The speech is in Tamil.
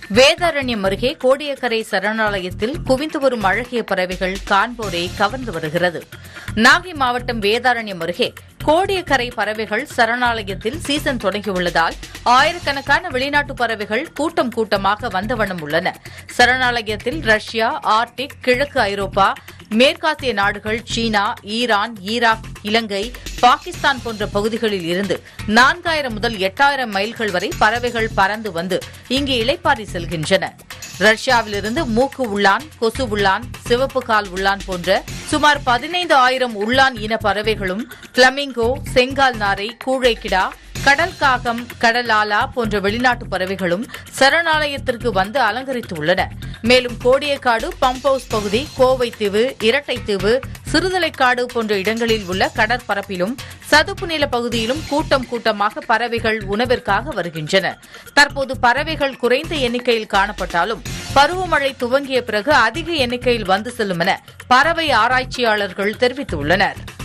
வேதாரண்யம் அருகே கோடியக்கரை சரணாலயத்தில் குவிந்து வரும் அழகிய பறவைகள் காண்போரை கவர்ந்து வருகிறது நாகை மாவட்டம் வேதாரண்யம் அருகே கோடியக்கரை பறவைகள் சரணாலயத்தில் சீசன் தொடங்கியுள்ளதால் ஆயிரக்கணக்கான வெளிநாட்டு பறவைகள் கூட்டம் கூட்டமாக வந்த வண்ணம் உள்ளன சரணாலயத்தில் ரஷ்யா ஆர்டிக் கிழக்கு ஐரோப்பா மேற்காசிய நாடுகள் சீனா ஈரான் ஈராக் இலங்கை பாகிஸ்தான் போன்ற பகுதிகளில் இருந்து நான்காயிரம் முதல் எட்டாயிரம் மைல்கள் வரை பறவைகள் பறந்து வந்து இங்கு இளைப்பாரி செல்கின்றன ரஷ்யாவிலிருந்து மூக்கு உள்ளான் கொசு உள்ளான் சிவப்பு கால் உள்ளான் போன்ற சுமார் பதினைந்து ஆயிரம் உள்ளான் இன பறவைகளும் பிளமிங்கோ செங்கால் நாரை கூழைக்கிடா கடல் காகம் கடலாலா போன்ற வெளிநாட்டு பறவைகளும் சரணாலயத்திற்கு வந்து அலங்கரித்துள்ளன மேலும் கோடியக்காடு பம்ப் ஹவுஸ் பகுதி கோவை தீவு இரட்டைத்தீவு சிறுதலைக்காடு போன்ற இடங்களில் உள்ள கடற்பரப்பிலும் சதுப்பு நில பகுதியிலும் கூட்டம் கூட்டமாக பறவைகள் உணவிற்காக வருகின்றன தற்போது பறவைகள் குறைந்த எண்ணிக்கையில் காணப்பட்டாலும் பருவமழை துவங்கிய பிறகு அதிக எண்ணிக்கையில் வந்து செல்லும் என பறவை ஆராய்ச்சியாளர்கள் தெரிவித்துள்ளனர்